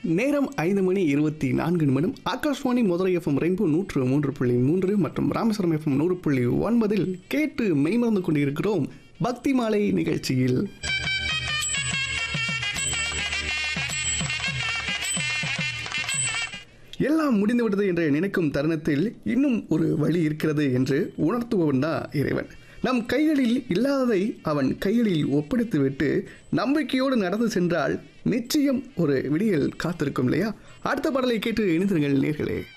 நேரம் ஐந்து மணி இருபத்தி நான்கு நிமிடம் ஆகாஷ்வாணி மதுரை எஃப்எம் ரெயின்போ நூற்று மூன்று புள்ளி மூன்று மற்றும் ராமேஸ்வரம் எஃப்எம் நூறு புள்ளி ஒன்பதில் கேட்டு மெய்மறந்து கொண்டிருக்கிறோம் பக்தி மாலை நிகழ்ச்சியில் எல்லாம் முடிந்துவிட்டது என்று நினைக்கும் தருணத்தில் இன்னும் ஒரு வழி இருக்கிறது என்று உணர்த்துபவன் தான் இறைவன் நம் கைகளில் இல்லாததை அவன் கைகளில் ஒப்படைத்துவிட்டு நம்பிக்கையோடு நடந்து சென்றால் நிச்சயம் ஒரு விடியல் காத்திருக்கும் இல்லையா அடுத்த பாடலை கேட்டு இணைந்திருங்கள் நேர்களே